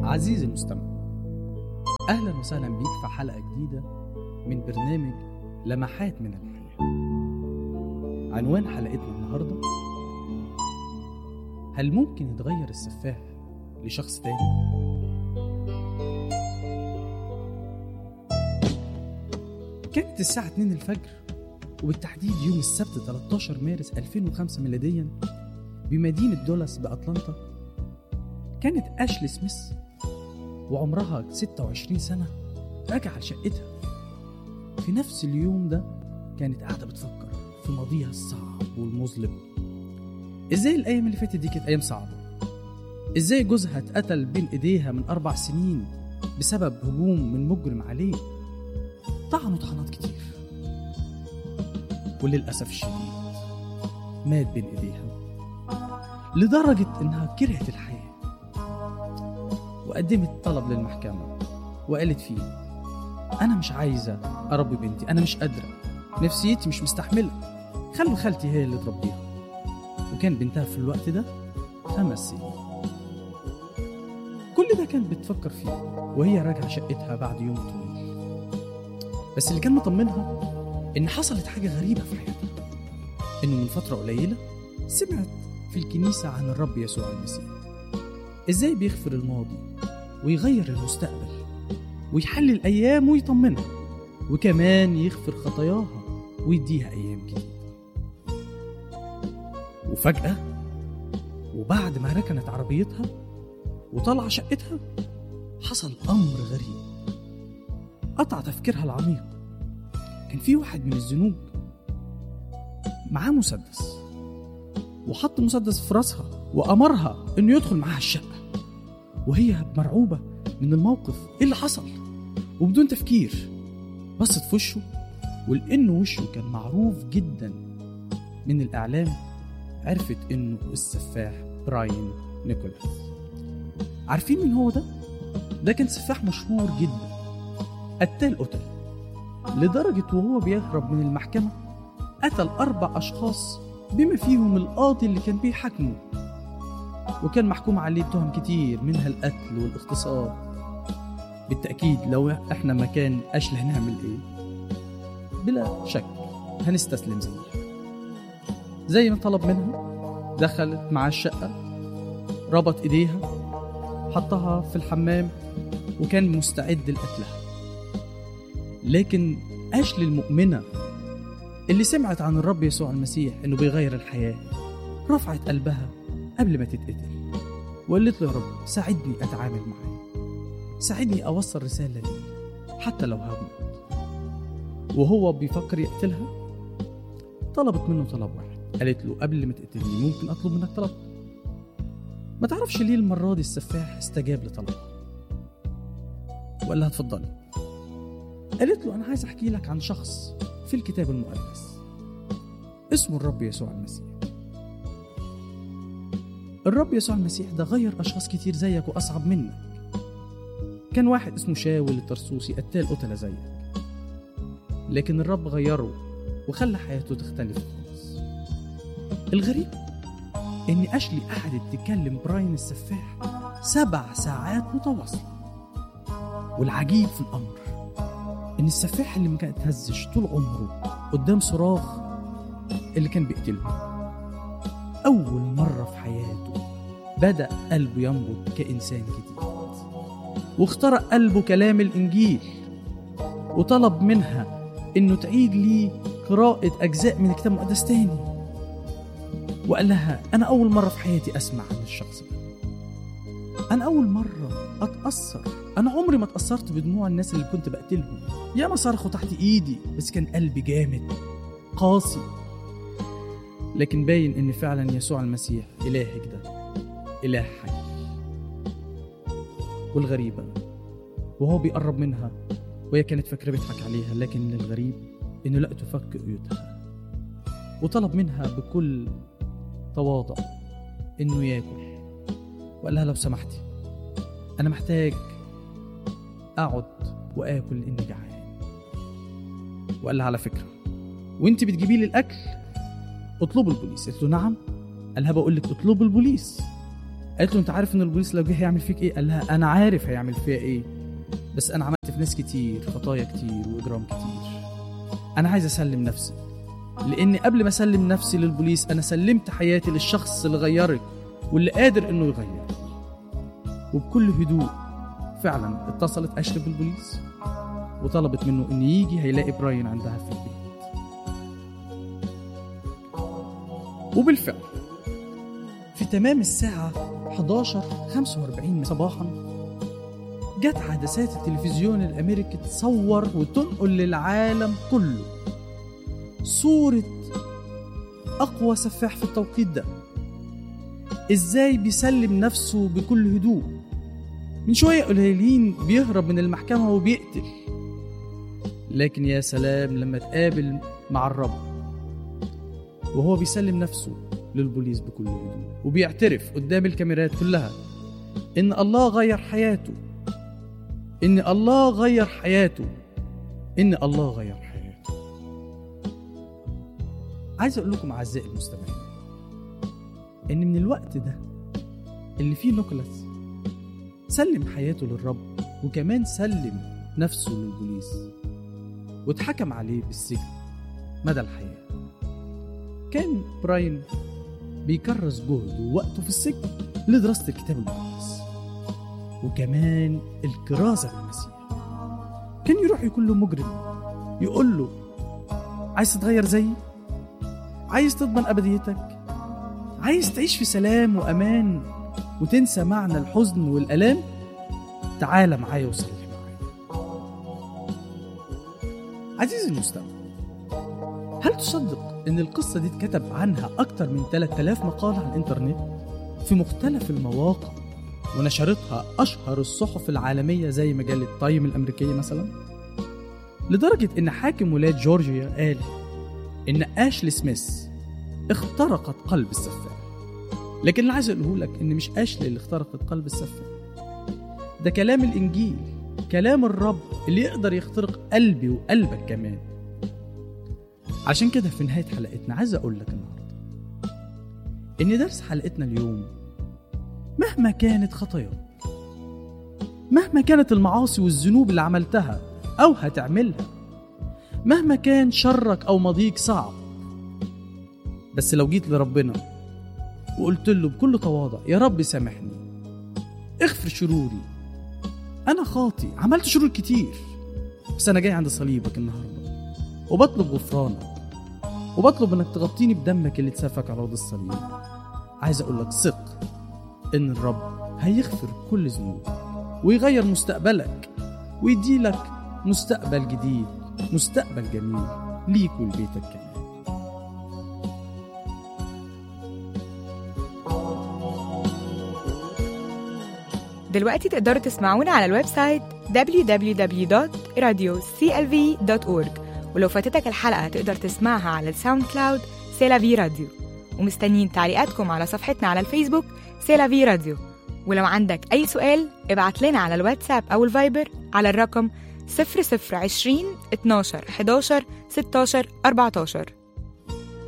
عزيزي المستمع أهلا وسهلا بيك في حلقة جديدة من برنامج لمحات من الحياة عنوان حلقتنا النهاردة هل ممكن يتغير السفاح لشخص تاني؟ كانت الساعة 2 الفجر وبالتحديد يوم السبت 13 مارس 2005 ميلاديا بمدينة دولاس بأتلانتا كانت أشلي سميث وعمرها 26 سنة راجعة لشقتها في نفس اليوم ده كانت قاعدة بتفكر في ماضيها الصعب والمظلم ازاي الأيام اللي فاتت دي كانت أيام صعبة ازاي جوزها اتقتل بين ايديها من أربع سنين بسبب هجوم من مجرم عليه طعنوا طعنات كتير وللأسف الشديد مات بين ايديها لدرجة انها كرهت الحياة وقدمت طلب للمحكمة وقالت فيه أنا مش عايزة أربي بنتي أنا مش قادرة نفسيتي مش مستحملة خلوا خالتي هي اللي تربيها وكان بنتها في الوقت ده خمس سنين كل ده كانت بتفكر فيه وهي راجعة شقتها بعد يوم طويل بس اللي كان مطمنها إن حصلت حاجة غريبة في حياتها إنه من فترة قليلة سمعت في الكنيسة عن الرب يسوع المسيح إزاي بيغفر الماضي ويغير المستقبل ويحلل الأيام ويطمنها وكمان يغفر خطاياها ويديها أيام جديدة وفجأة وبعد ما ركنت عربيتها وطلع شقتها حصل أمر غريب قطع تفكيرها العميق كان في واحد من الزنوج معاه مسدس وحط مسدس في راسها وأمرها إنه يدخل معاها الشقة وهي مرعوبة من الموقف إيه اللي حصل وبدون تفكير بصت في وشه ولأنه وشه كان معروف جدا من الإعلام عرفت إنه السفاح براين نيكولاس عارفين مين هو ده؟ ده كان سفاح مشهور جدا قتال قتل لدرجة وهو بيهرب من المحكمة قتل أربع أشخاص بما فيهم القاضي اللي كان بيحاكمه وكان محكوم عليه بتهم كتير منها القتل والاغتصاب بالتأكيد لو احنا مكان أشل هنعمل ايه بلا شك هنستسلم زيه زي ما طلب منها دخلت مع الشقة ربط ايديها حطها في الحمام وكان مستعد لقتلها لكن أشل المؤمنة اللي سمعت عن الرب يسوع المسيح انه بيغير الحياة رفعت قلبها قبل ما تتقتل وقالت له يا رب ساعدني اتعامل معاه ساعدني اوصل رسالة ليه حتى لو هموت وهو بيفكر يقتلها طلبت منه طلب واحد قالت له قبل ما تقتلني ممكن اطلب منك طلب ما تعرفش ليه المرة دي السفاح استجاب لطلبها وقال لها اتفضلي قالت له انا عايز احكي لك عن شخص في الكتاب المقدس اسمه الرب يسوع المسيح الرب يسوع المسيح ده غير أشخاص كتير زيك وأصعب منك كان واحد اسمه شاول الترسوسي قتال قتلة زيك لكن الرب غيره وخلى حياته تختلف خالص الغريب إن أشلي قعدت تكلم براين السفاح سبع ساعات متواصلة والعجيب في الأمر إن السفاح اللي ما كان اتهزش طول عمره قدام صراخ اللي كان بيقتله أول مرة في حياته بدأ قلبه ينبض كإنسان جديد واخترق قلبه كلام الإنجيل وطلب منها إنه تعيد لي قراءة أجزاء من الكتاب المقدس تاني وقال لها أنا أول مرة في حياتي أسمع عن الشخص ده أنا أول مرة أتأثر أنا عمري ما اتأثرت بدموع الناس اللي كنت بقتلهم ياما صرخوا تحت إيدي بس كان قلبي جامد قاسي لكن باين ان فعلا يسوع المسيح الهك ده اله حي والغريبه وهو بيقرب منها وهي كانت فاكره بيضحك عليها لكن الغريب انه لا تفك قيودها وطلب منها بكل تواضع انه ياكل وقال لها لو سمحتي انا محتاج اقعد واكل لاني جعان وقال لها على فكره وانت بتجيبي لي الاكل اطلبوا البوليس قلت له نعم قال لها بقول لك اطلبوا البوليس قالت له انت عارف ان البوليس لو جه هيعمل فيك ايه قال لها انا عارف هيعمل فيا ايه بس انا عملت في ناس كتير خطايا كتير واجرام كتير انا عايز اسلم نفسي لان قبل ما اسلم نفسي للبوليس انا سلمت حياتي للشخص اللي غيرك واللي قادر انه يغير وبكل هدوء فعلا اتصلت اشري بالبوليس وطلبت منه ان يجي هيلاقي براين عندها في البيت وبالفعل في تمام الساعة 11 45 صباحا جت عدسات التلفزيون الأمريكي تصور وتنقل للعالم كله صورة أقوى سفاح في التوقيت ده إزاي بيسلم نفسه بكل هدوء من شوية قليلين بيهرب من المحكمة وبيقتل لكن يا سلام لما تقابل مع الرب وهو بيسلم نفسه للبوليس بكل هدوء وبيعترف قدام الكاميرات كلها إن الله غير حياته إن الله غير حياته إن الله غير حياته عايز أقول لكم أعزائي المستمعين إن من الوقت ده اللي فيه نيكولاس سلم حياته للرب وكمان سلم نفسه للبوليس واتحكم عليه بالسجن مدى الحياة كان براين بيكرس جهده ووقته في السجن لدراسة الكتاب المقدس وكمان الكرازة للمسيح كان يروح يقول له مجرم يقول له عايز تتغير زيي عايز تضمن أبديتك عايز تعيش في سلام وأمان وتنسى معنى الحزن والألام تعال معايا وصلح معايا عزيزي المستمع هل تصدق ان القصة دي اتكتب عنها اكتر من 3000 مقالة على الانترنت في مختلف المواقع ونشرتها اشهر الصحف العالمية زي مجلة تايم الامريكية مثلا لدرجة ان حاكم ولاية جورجيا قال ان اشلي سميث اخترقت قلب السفاح لكن اللي عايز اقوله لك ان مش اشلي اللي اخترقت قلب السفاح ده كلام الانجيل كلام الرب اللي يقدر يخترق قلبي وقلبك كمان عشان كده في نهاية حلقتنا عايز أقول لك النهاردة إن درس حلقتنا اليوم مهما كانت خطاياك مهما كانت المعاصي والذنوب اللي عملتها أو هتعملها مهما كان شرك أو مضيق صعب بس لو جيت لربنا وقلت له بكل تواضع يا رب سامحني اغفر شروري أنا خاطي عملت شرور كتير بس أنا جاي عند صليبك النهاردة وبطلب غفرانك وبطلب انك تغطيني بدمك اللي اتسفك على عود الصليب عايز اقول لك ثق ان الرب هيغفر كل ذنوب ويغير مستقبلك ويديلك مستقبل جديد مستقبل جميل ليك ولبيتك كمان دلوقتي تقدروا تسمعونا على الويب سايت www.radioclv.org ولو فاتتك الحلقة تقدر تسمعها على الساوند كلاود سيلافي راديو ومستنيين تعليقاتكم على صفحتنا على الفيسبوك سيلافي راديو ولو عندك أي سؤال ابعت لنا على الواتساب أو الفايبر على الرقم 0020 12 11 16 14